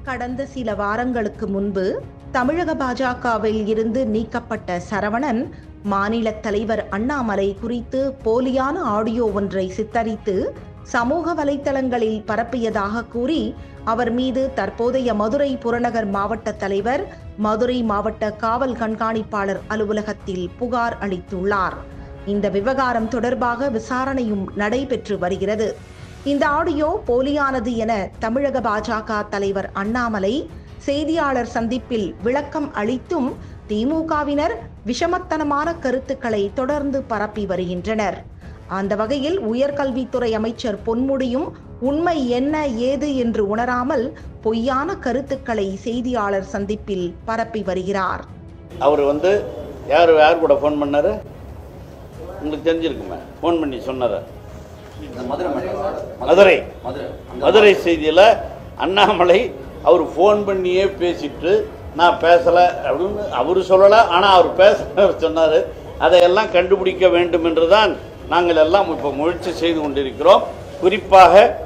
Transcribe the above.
கடந்த சில வாரங்களுக்கு முன்பு தமிழக பாஜகவில் இருந்து நீக்கப்பட்ட சரவணன் மாநில தலைவர் அண்ணாமலை குறித்து போலியான ஆடியோ ஒன்றை சித்தரித்து சமூக வலைத்தளங்களில் பரப்பியதாக கூறி அவர் மீது தற்போதைய மதுரை புறநகர் மாவட்ட தலைவர் மதுரை மாவட்ட காவல் கண்காணிப்பாளர் அலுவலகத்தில் புகார் அளித்துள்ளார் இந்த விவகாரம் தொடர்பாக விசாரணையும் நடைபெற்று வருகிறது இந்த ஆடியோ போலியானது என தமிழக பாஜக தலைவர் அண்ணாமலை செய்தியாளர் சந்திப்பில் விளக்கம் அளித்தும் திமுகவினர் விஷமத்தனமான கருத்துக்களை தொடர்ந்து பரப்பி வருகின்றனர் அந்த வகையில் உயர்கல்வித்துறை அமைச்சர் பொன்முடியும் உண்மை என்ன ஏது என்று உணராமல் பொய்யான கருத்துக்களை செய்தியாளர் சந்திப்பில் பரப்பி வருகிறார் அவர் வந்து யார் யார் கூட ஃபோன் பண்ணாரு உங்களுக்கு தெரிஞ்சிருக்குமே ஃபோன் பண்ணி சொன்னார் இந்த மதுரை மட்டும் சார் மதுரை மதுரை அங்க மதுரை செய்தியில் அண்ணாமலை அவர் ஃபோன் பண்ணியே பேசிட்டு நான் பேசலை அப்படின்னு அவர் சொல்லலை ஆனால் அவர் பேச சொன்னார் அதையெல்லாம் கண்டுபிடிக்க வேண்டும் என்று தான் நாங்கள் எல்லாம் இப்போ முயற்சி செய்து கொண்டிருக்கிறோம் குறிப்பாக